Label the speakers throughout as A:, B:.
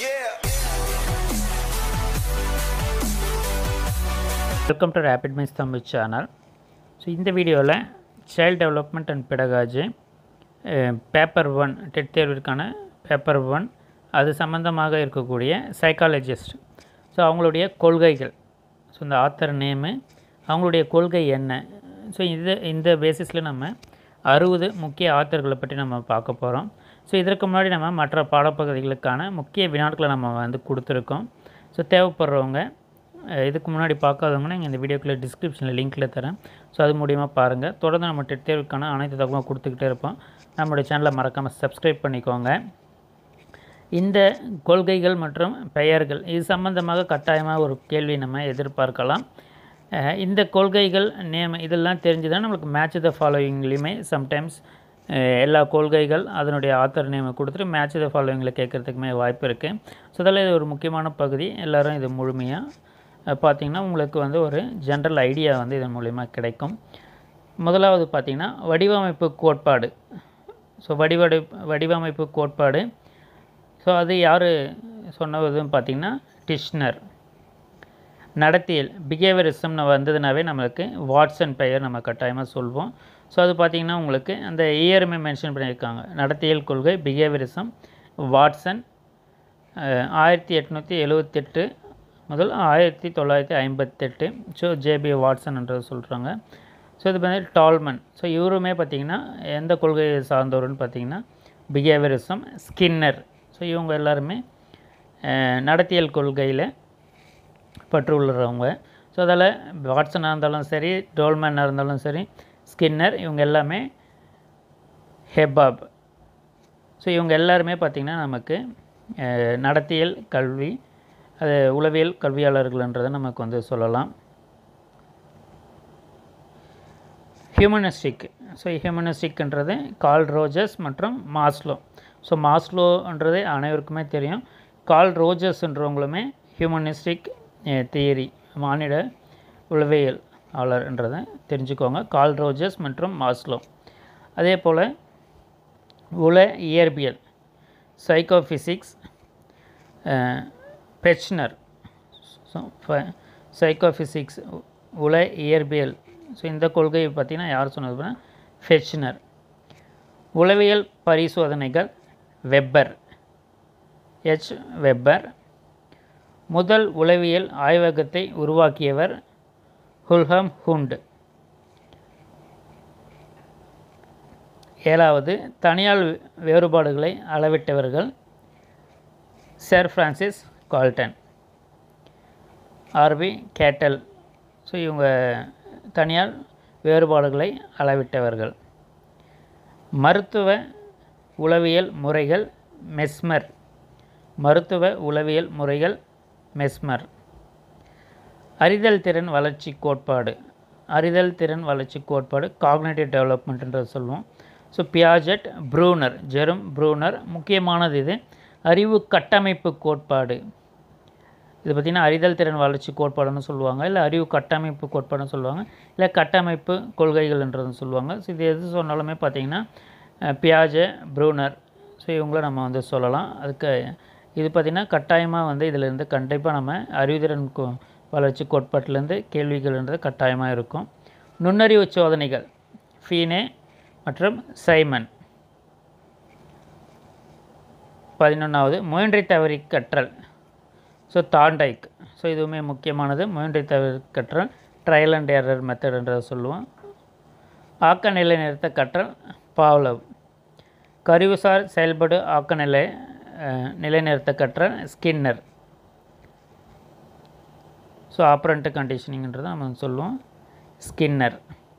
A: welcome to rapid mice Tamil channel so இந்த வீடியோவில் child development and pedagogy paper one TET தேர்விற்கான paper one அது சம்மந்தமாக இருக்கக்கூடிய சைக்காலஜிஸ்ட் ஸோ அவங்களுடைய கொள்கைகள் ஸோ இந்த ஆத்தர் நேமு அவங்களுடைய கொள்கை என்ன ஸோ இது இந்த பேசிஸில் நம்ம அறுபது முக்கிய ஆத்தர்களை பற்றி நம்ம பார்க்க போகிறோம் ஸோ இதற்கு முன்னாடி நம்ம மற்ற பாடப்பகுதிகளுக்கான முக்கிய வினாட்களை நம்ம வந்து கொடுத்துருக்கோம் ஸோ தேவைப்படுறவங்க அஹ் இதுக்கு முன்னாடி பார்க்காதவங்கன்னா இங்கே இந்த வீடியோக்குள்ளே டிஸ்கிரிப்ஷனில் லிங்க்கில் தரேன் ஸோ அது மூலிமா பாருங்கள் தொடர்ந்து நம்ம டெட் தேர்வுக்கான அனைத்து தகவலும் கொடுத்துக்கிட்டே இருப்போம் நம்மளுடைய சேனலை மறக்காமல் சப்ஸ்கிரைப் பண்ணிக்கோங்க இந்த கொள்கைகள் மற்றும் பெயர்கள் இது சம்பந்தமாக கட்டாயமாக ஒரு கேள்வி நம்ம எதிர்பார்க்கலாம் அஹ் இந்த கொள்கைகள் நேம் இதெல்லாம் தெரிஞ்சுதான் நம்மளுக்கு மேட்ச் த ஃபாலோவிங்லேயுமே சம்டைம்ஸ் எல்லா கொள்கைகள் அதனுடைய ஆத்தர் நேமை கொடுத்துட்டு மேட்ச் த ஃபாலோவிங்கில் கேட்குறதுக்குமே வாய்ப்பு இருக்குது ஸோ இதெல்லாம் இது ஒரு முக்கியமான பகுதி எல்லோரும் இது முழுமையாக பார்த்திங்கன்னா உங்களுக்கு வந்து ஒரு ஜென்ரல் ஐடியா வந்து இதன் மூலிமா கிடைக்கும் முதலாவது பார்த்திங்கன்னா வடிவமைப்பு கோட்பாடு ஸோ வடிவடை வடிவமைப்பு கோட்பாடு ஸோ அது யார் சொன்னதுன்னு பார்த்திங்கன்னா டிஷ்னர் நடத்தியல் பிஹேவியரிசம்னு வந்ததுனாவே நம்மளுக்கு வாட்சன் பெயர் நம்ம கட்டாயமாக சொல்வோம் ஸோ அது பார்த்திங்கன்னா உங்களுக்கு அந்த இயருமே மென்ஷன் பண்ணியிருக்காங்க நடத்தியல் கொள்கை பிஹேவியரிசம் வாட்சன் அஹ், ஆயிரத்தி எட்நூற்றி எழுவத்தெட்டு முதல் ஆயிரத்தி தொள்ளாயிரத்தி ஐம்பத்தெட்டு ஸோ ஜேபி வாட்சன்ன்றது சொல்கிறாங்க ஸோ இது வந்து டால்மன் ஸோ இவருமே பார்த்திங்கன்னா எந்த கொள்கையை சார்ந்தவருன்னு பார்த்தீங்கன்னா பிஹேவியரிசம் ஸ்கின்னர் ஸோ இவங்க எல்லாருமே அஹ், நடத்தியல் கொள்கையில் பற்று உள்ளவங்க ஸோ அதில் வாட்சனாக இருந்தாலும் சரி டோல்மேனாக இருந்தாலும் சரி ஸ்கின்னர் இவங்க எல்லாமே ஹெபாப் ஸோ இவங்க எல்லாருமே பார்த்திங்கன்னா நமக்கு அஹ், நடத்தியல் கல்வி அது உளவியல் கல்வியாளர்கள்ன்றதை நமக்கு வந்து சொல்லலாம் ஹியூமனிஸ்டிக் ஸோ ஹியூமனிஸ்டிக்ன்றது கால் ரோஜர்ஸ் மற்றும் மாஸ்லோ ஸோ மாஸ்லோன்றது அனைவருக்குமே தெரியும் கால் ரோஜர்ஸ்ன்றவங்களுமே ஹியூமனிஸ்டிக் தியரி மானிட உளவியல் ஆளர்ன்றதை தெரிஞ்சுக்கோங்க கால் ரோஜர்ஸ் மற்றும் மாஸ்லோ அதே போல் உல இயற்பியல் சைக்கோஃபிசிக்ஸ் பெச்னர் ஸோ சைக்கோஃபிசிக்ஸ் உல இயற்பியல் ஸோ இந்த கொள்கையை பார்த்தீங்கன்னா யார் சொன்னது ஃபெச்னர் உளவியல் பரிசோதனைகள் வெப்பர் எச் வெப்பர் முதல் உளவியல் ஆய்வகத்தை உருவாக்கியவர் ஹுல்ஹம் ஹுண்ட் ஏழாவது தனியால் வேறுபாடுகளை அளவிட்டவர்கள் sir Francis Galton R B Cattell so இவங்க தனியார் வேறுபாடுகளை அளவிட்டவர்கள் மருத்துவ உளவியல் முறைகள் மெஸ்மர் மருத்துவ உளவியல் முறைகள் மெஸ்மர் அறிதல் திறன் வளர்ச்சி கோட்பாடு அறிதல் திறன் வளர்ச்சி கோட்பாடு காக்னேட்டிவ் டெவலப்மெண்ட்ன்றது சொல்லுவோம் so Piaget Bruner Jerome Bruner முக்கியமானது இது அறிவு கட்டமைப்பு கோட்பாடு இது பார்த்திங்கன்னா அறிதல் திறன் வளர்ச்சி கோட்பாடுன்னு சொல்லுவாங்க இல்லை அறிவு கட்டமைப்பு கோட்பாடுன்னு சொல்லுவாங்க இல்லை கட்டமைப்பு கொள்கைகள்ன்றதுன்னு சொல்லுவாங்க ஸோ இது எது சொன்னாலுமே பார்த்திங்கன்னா பியாஜே ப்ரூனர் ஸோ இவங்கள நம்ம வந்து சொல்லலாம் அதுக்கு இது பார்த்திங்கன்னா கட்டாயமாக வந்து இதிலேருந்து கண்டிப்பாக நம்ம அறிவுதிறன் கோ வளர்ச்சி கோட்பாட்டிலேருந்து கேள்விகள்ன்றது கட்டாயமாக இருக்கும் நுண்ணறிவு சோதனைகள் ஃபீனே மற்றும் சைமன் பதினொன்றாவது முயன்றை தவறி கற்றல் ஸோ தாண்டைக் ஸோ இதுவுமே முக்கியமானது முயன்றை தவறி கற்றல் ட்ரையல் அண்ட் எரர் மெத்தட்ன்றதை சொல்லுவோம் ஆக்க நிலை நிறுத்த கற்றல் பாவ்லவ் கருவிசார் செயல்படு ஆக்க நிலை அஹ், நிலைநிறுத்த கற்றல் ஸ்கின்னர் ஸோ ஆப்ரண்ட் கண்டிஷனிங்ன்றதை நம்ம சொல்லுவோம் ஸ்கின்னர்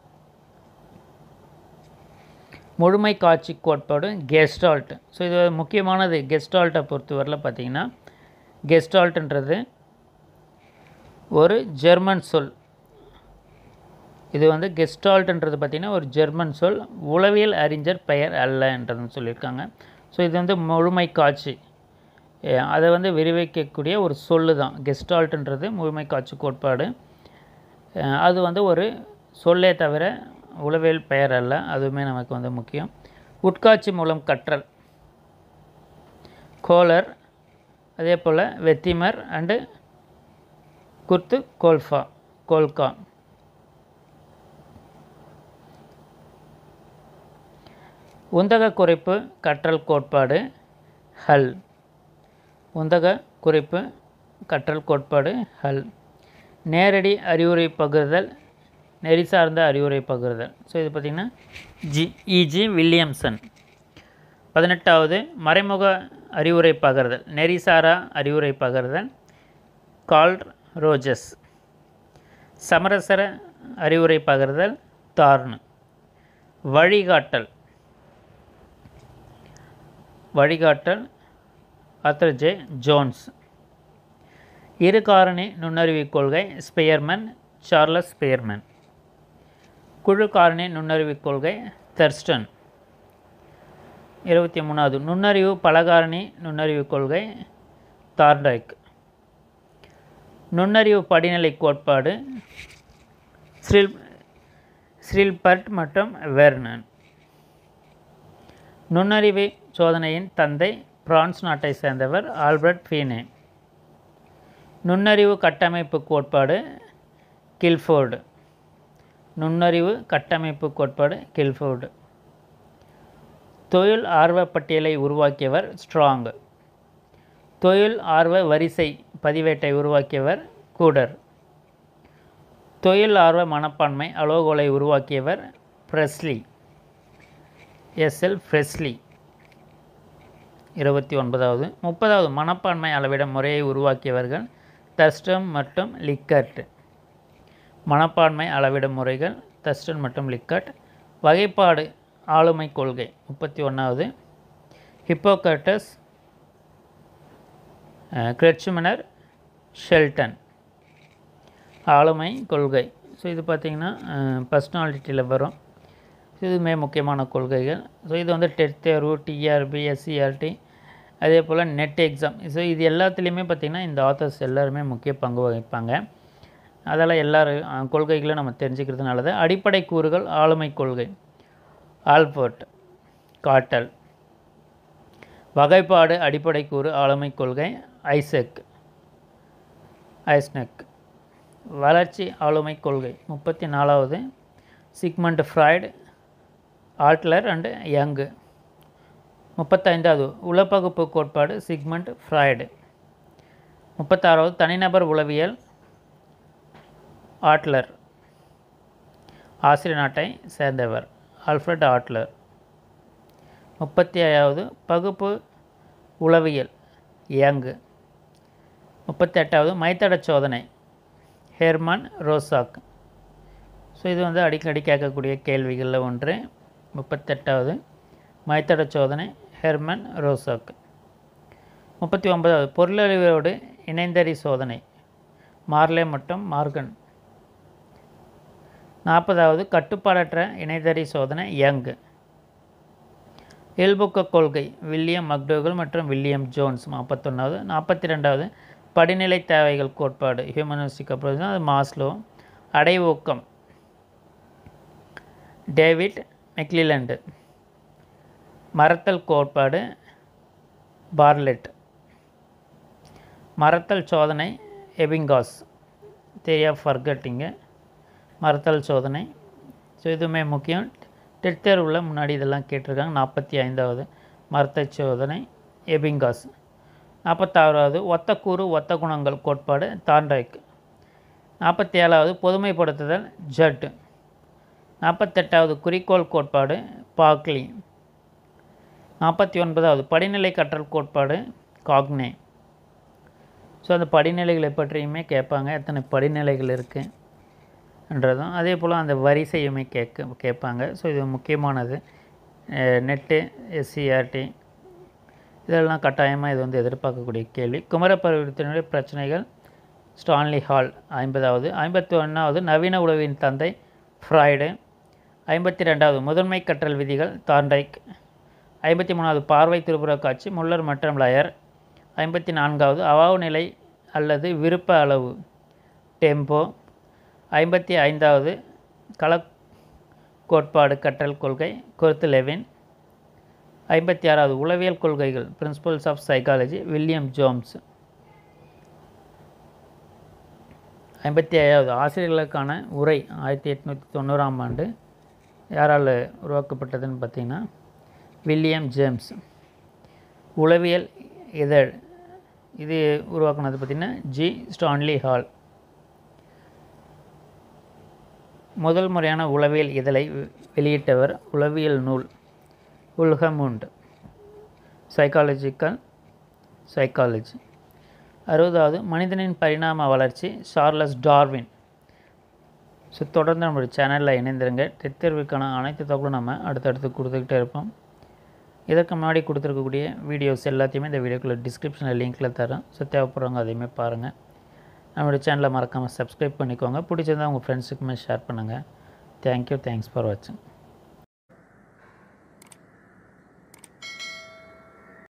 A: முழுமை காட்சி கோட்பாடு கெஸ்டால்ட் ஸோ இது முக்கியமானது கெஸ்டால்ட்டை பொறுத்தவரையில் பார்த்தீங்கன்னா கெஸ்டால்ட்ன்றது ஒரு ஜெர்மன் சொல் இது வந்து கெஸ்டால்ட்ன்றது பார்த்திங்கன்னா ஒரு ஜெர்மன் சொல் உளவியல் அறிஞர் பெயர் அல்லன்றதுன்னு சொல்லியிருக்காங்க ஸோ இது வந்து முழுமை காட்சி அஹ் அதை வந்து விரிவிக்கக்கூடிய ஒரு சொல்லு தான் கெஸ்டால்ட்ன்றது முழுமை காட்சி கோட்பாடு அஹ் அது வந்து ஒரு சொல்லே தவிர உளவியல் பெயர் அல்ல அதுவுமே நமக்கு வந்து முக்கியம் உட்காட்சி மூலம் கற்றல் கோலர் அதே போல் வெத்திமர் அண்டு குர்த்து கோல்ஃபா கோல்கா உந்தக குறைப்பு கற்றல் கோட்பாடு ஹல் உந்தக குறிப்பு கற்றல் கோட்பாடு ஹல் நேரடி அறிவுரை பகிர்தல் நெறி சார்ந்த அறிவுரை பகிர்தல் ஸோ இது பார்த்திங்கன்னா ஜி இஜி வில்லியம்சன் பதினெட்டாவது மறைமுக அறிவுரை பகிர்தல் நெறிசாரா அறிவுரை பகிர்தல் கால்ட் ரோஜஸ் சமரசர அறிவுரை பகிர்தல் தார்ன் வழிகாட்டல் வழிகாட்டல் ஆத்தர் ஜே ஜோன்ஸ் இரு காரணி நுண்ணறிவு கொள்கை ஸ்பெயர்மன் சார்லஸ் ஸ்பெயர்மன் குழு காரணி நுண்ணறிவு கொள்கை தெர்ஸ்டன் இருபத்தி மூணாவது நுண்ணறிவு பலகாரணி நுண்ணறிவு கொள்கை தார்டைக் நுண்ணறிவு படிநிலை கோட்பாடு ஸ்ரில் ஸ்ரில்பர்ட் மற்றும் வெர்னன் நுண்ணறிவு சோதனையின் தந்தை பிரான்ஸ் நாட்டை சேர்ந்தவர் ஆல்பர்ட் ஃபீனே நுண்ணறிவு கட்டமைப்பு கோட்பாடு கில்ஃபோர்டு நுண்ணறிவு கட்டமைப்பு கோட்பாடு கில்ஃபோர்டு தொழில் ஆர்வ பட்டியலை உருவாக்கியவர் ஸ்ட்ராங் தொழில் ஆர்வ வரிசை பதிவேட்டை உருவாக்கியவர் கூடர் தொழில் ஆர்வ மனப்பான்மை அளவுகோலை உருவாக்கியவர் ஃப்ரெஸ்லி எஸ்எல் ஃப்ரெஸ்லி இருபத்தி ஒன்பதாவது முப்பதாவது மனப்பான்மை அளவிட முறையை உருவாக்கியவர்கள் தஸ்டம் மற்றும் லிக்கர்ட் மனப்பான்மை அளவிட முறைகள் தஸ்டன் மற்றும் லிக்கர்ட் வகைப்பாடு ஆளுமை கொள்கை முப்பத்தி ஒன்றாவது ஹிப்போகட்டஸ் கிரெட்சுமனர் ஷெல்டன் ஆளுமை கொள்கை ஸோ இது பார்த்திங்கன்னா பர்சனாலிட்டியில் வரும் இதுவுமே முக்கியமான கொள்கைகள் ஸோ இது வந்து டெட் தேர்வு டிஆர்பி எஸ்சிஆர்டி அதே போல் நெட் எக்ஸாம் ஸோ இது எல்லாத்துலேயுமே பார்த்திங்கன்னா இந்த ஆத்தர்ஸ் எல்லாருமே முக்கிய பங்கு வகிப்பாங்க அதெல்லாம் எல்லாரும் கொள்கைகளும் நம்ம தெரிஞ்சுக்கிறது நல்லது அடிப்படை கூறுகள் ஆளுமை கொள்கை ஆல்பர்ட் காட்டல் வகைப்பாடு அடிப்படை கூறு ஆளுமை கொள்கை ஐசெக் ஐஸ்னெக் வளர்ச்சி ஆளுமை கொள்கை முப்பத்தி நாலாவது Sigmund Freud Adler and Jung முப்பத்தைந்தாவது உளப்பகுப்பு கோட்பாடு சிக்மண்ட் ஃப்ராய்டு முப்பத்தாறாவது தனிநபர் உளவியல் ஆட்லர் ஆசிரியர் நாட்டை சேர்ந்தவர் ஆல்ஃப்ரட் ஆட்லர் முப்பத்தி ஏழாவது பகுப்பு உளவியல் யங்கு முப்பத்தி எட்டாவது மைத்தட சோதனை ஹெர்மன் ரோசாக் ஸோ இது வந்து அடிக்கடி கேட்கக்கூடிய கேள்விகளில் ஒன்று முப்பத்தெட்டாவது மைத்தட சோதனை ஹெர்மன் ரோசாக் முப்பத்தி ஒன்பதாவது பொருளறிவோடு இணைந்தறி சோதனை மார்லே மற்றும் மார்கன் நாற்பதாவது கட்டுப்பாடற்ற இணைதறி சோதனை யங் இயல்புக்க கொள்கை வில்லியம் மக்டோகல் மற்றும் வில்லியம் ஜோன்ஸ் நாற்பத்தொன்னாவது நாற்பத்தி ரெண்டாவது படிநிலை தேவைகள் கோட்பாடு ஹியூமனிஸ்டிக் அப்ரோச் அது மாஸ்லோ அடைவூக்கம் டேவிட் மெக்லிலண்டு மரத்தல் கோட்பாடு பார்லெட் மரத்தல் சோதனை எபிங்காஸ் தேரி ஆஃப் ஃபர்கட்டிங்கு மரத்தல் சோதனை ஸோ இதுவுமே முக்கியம் டெட் தேர்வில் முன்னாடி இதெல்லாம் கேட்டிருக்காங்க நாற்பத்தி ஐந்தாவது மரத்தல் சோதனை எபிங்காஸ் நாற்பத்தாறாவது ஒத்த கூறு ஒத்த குணங்கள் கோட்பாடு தாண்டாய்க் நாற்பத்தி ஏழாவது பொதுமைப்படுத்துதல் ஜட் நாற்பத்தெட்டாவது குறிக்கோள் கோட்பாடு பாக்லி நாற்பத்தி ஒன்பதாவது படிநிலை கற்றல் கோட்பாடு காக்னே ஸோ அந்த படிநிலைகளை பற்றியுமே கேட்பாங்க எத்தனை படிநிலைகள் இருக்குன்றதும் அதே போல் அந்த வரிசையுமே கேட்க கேட்பாங்க ஸோ இது முக்கியமானது நெட்டு எஸ்சிஆர்டி இதெல்லாம் கட்டாயமாக இது வந்து எதிர்பார்க்கக்கூடிய கேள்வி குமரப்பருவத்தினுடைய பிரச்சனைகள் ஸ்டான்லி ஹால் ஐம்பதாவது ஐம்பத்தி ஒன்றாவது நவீன உளவின் தந்தை ஃப்ராய்டு ஐம்பத்தி ரெண்டாவது முதன்மை கற்றல் விதிகள் தார்டைக் ஐம்பத்தி மூணாவது பார்வை திருப்புற காட்சி முல்லர் மற்றும் லயர் ஐம்பத்தி நான்காவது அவாவு நிலை அல்லது விருப்ப அளவு டெம்போ ஐம்பத்தி ஐந்தாவது கள கோட்பாடு கற்றல் கொள்கை குர்த்து லெவின் ஐம்பத்தி ஆறாவது உளவியல் கொள்கைகள் principles of psychology William James ஐம்பத்தி ஏழாவது ஆசிரியர்களுக்கான உரை ஆயிரத்தி எட்நூற்றி தொண்ணூறாம் ஆண்டு யாரால் உருவாக்கப்பட்டதுன்னு பார்த்தீங்கன்னா வில்லியம் ஜேம்ஸ் உளவியல் இதழ் இது உருவாக்குனது பார்த்திங்கன்னா ஜி ஸ்டான்லி ஹால் முதல் முறையான உளவியல் இதழை வெ- வெளியிட்டவர் உளவியல் நூல் உல்கமுண்ட் சைக்காலஜிக்கல் சைக்காலஜி அறுபதாவது மனிதனின் பரிணாம வளர்ச்சி சார்லஸ் டார்வின் ஸோ தொடர்ந்து நம்மளுடைய சேனலில் இணைந்திருங்க டெட் தேர்வுக்கான அனைத்து தகவலும் நம்ம அடுத்தடுத்து கொடுத்துக்கிட்டே இருப்போம் இதற்கு முன்னாடி கொடுத்துருக்கக்கூடிய வீடியோஸ் எல்லாத்தையுமே இந்த வீடியோக்குள்ள டிஸ்கிரிப்ஷனில் லிங்க்கில் தரேன் ஸோ தேவைப்படுறவங்க அதையுமே பாருங்கள் நம்மளுடைய சேனலை மறக்காமல் சப்ஸ்கிரைப் பண்ணிக்கோங்க பிடிச்சிருந்தா உங்கள் ஃப்ரெண்ட்ஸுக்குமே ஷேர் பண்ணுங்கள் தேங்க்யூ தேங்க்ஸ் ஃபார் வாட்சிங்